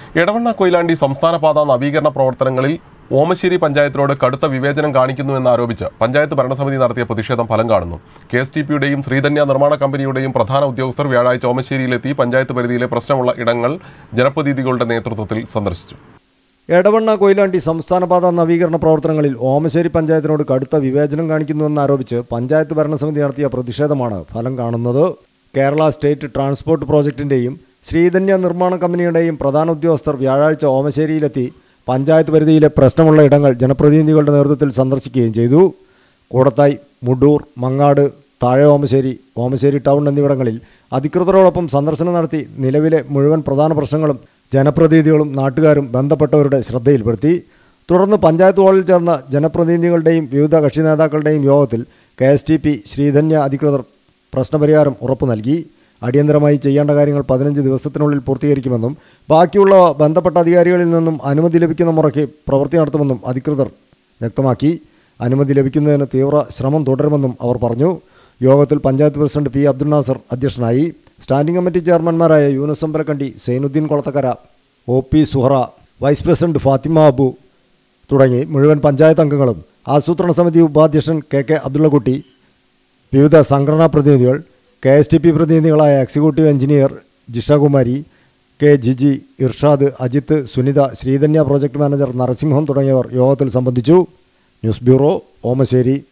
എടവണ്ണ കൊയിലാണ്ടി സംസ്ഥാന പാത നവീകരണ പ്രവർത്തനങ്ങളിൽ ഓമശ്ശേരി പഞ്ചായത്തിനോട് കടുത്ത വിവേചനം കാണിക്കുന്നുവെന്ന് ആരോപിച്ച് പഞ്ചായത്ത് ഭരണസമിതി നടത്തിയ പ്രതിഷേധം ഫലം കാണുന്നു കെ എസ് ടി പിയുടെയും ശ്രീധന്യ നിർമ്മാണ കമ്പനിയുടെയും പ്രധാന ഉദ്യോഗസ്ഥർ വ്യാഴാഴ്ച ഓമശ്ശേരിയിലെത്തി പഞ്ചായത്ത് പരിധിയിലെ പ്രശ്നമുള്ള ഇടങ്ങൾ ജനപ്രതിനിധികളുടെ നേതൃത്വത്തിൽ സന്ദർശിച്ചു എടവണ്ണ കൊയിലാണ്ടി സംസ്ഥാനപാത നവീകരണ പ്രവർത്തനങ്ങളിൽ ഓമശ്ശേരി പഞ്ചായത്തിനോട് കടുത്ത വിവേചനം കാണിക്കുന്നുവെന്നാരോപിച്ച് പഞ്ചായത്ത് ഭരണസമിതി നടത്തിയ പ്രതിഷേധമാണ് ഫലം കാണുന്നത് കേരള സ്റ്റേറ്റ് ട്രാൻസ്പോർട്ട് പ്രോജക്റ്റിന്റെയും ശ്രീധന്യ നിർമ്മാണ കമ്പനിയുടെയും പ്രധാന ഉദ്യോഗസ്ഥർ വ്യാഴാഴ്ച ഓമശ്ശേരിയിലെത്തി പഞ്ചായത്ത് പരിധിയിലെ പ്രശ്നമുള്ള ഇടങ്ങൾ ജനപ്രതിനിധികളുടെ നേതൃത്വത്തിൽ സന്ദർശിക്കുകയും ചെയ്തു കൂടത്തായി മുഡൂർ മങ്ങാട് താഴെ ഓമശ്ശേരി ഓമശ്ശേരി ടൗൺ എന്നിവിടങ്ങളിൽ അധികൃതരോടൊപ്പം സന്ദർശനം നടത്തി നിലവിലെ മുഴുവൻ പ്രധാന പ്രശ്നങ്ങളും ജനപ്രതിനിധികളും നാട്ടുകാരും ബന്ധപ്പെട്ടവരുടെ ശ്രദ്ധയിൽപ്പെടുത്തി തുടർന്ന് പഞ്ചായത്ത് ഹാളിൽ ചേർന്ന ജനപ്രതിനിധികളുടെയും വിവിധ കക്ഷി നേതാക്കളുടെയും യോഗത്തിൽ കെ എസ് ടി പി ശ്രീധന്യ അധികൃതർ പ്രശ്നപരിഹാരം ഉറപ്പു നൽകി അടിയന്തരമായി ചെയ്യേണ്ട കാര്യങ്ങൾ പതിനഞ്ച് ദിവസത്തിനുള്ളിൽ പൂർത്തീകരിക്കുമെന്നും ബാക്കിയുള്ളവ ബന്ധപ്പെട്ട അധികാരികളിൽ നിന്നും അനുമതി ലഭിക്കുന്ന മുറയ്ക്ക് പ്രവൃത്തി നടത്തുമെന്നും അധികൃതർ വ്യക്തമാക്കി അനുമതി ലഭിക്കുന്നതിന് തീവ്ര ശ്രമം തുടരുമെന്നും അവർ പറഞ്ഞു യോഗത്തിൽ പഞ്ചായത്ത് പ്രസിഡന്റ് പി അബ്ദുൽ നാസർ അധ്യക്ഷനായി സ്റ്റാൻഡിംഗ് കമ്മിറ്റി ചെയർമാൻമാരായ യൂനസ് അമ്പലക്കണ്ടി സൈനുദ്ദീൻ കൊളത്തക്കര ഒ പി സുഹറ വൈസ് പ്രസിഡന്റ് ഫാത്തിമ അബു തുടങ്ങി മുഴുവൻ പഞ്ചായത്ത് അംഗങ്ങളും ആസൂത്രണ സമിതി ഉപാധ്യക്ഷൻ കെ കെ അബ്ദുള്ളക്കുട്ടി വിവിധ സംഘടനാ പ്രതിനിധികൾ കെ എസ് ടി പി പ്രതിനിധികളായ executive engineer Jishakumari K Jiji Irshad Ajith Sunitha Sreedhanya project manager Narasimham തുടങ്ങിയവർ യോഗത്തിൽ സംബന്ധിച്ചു ന്യൂസ് ബ്യൂറോ ഓമശ്ശേരി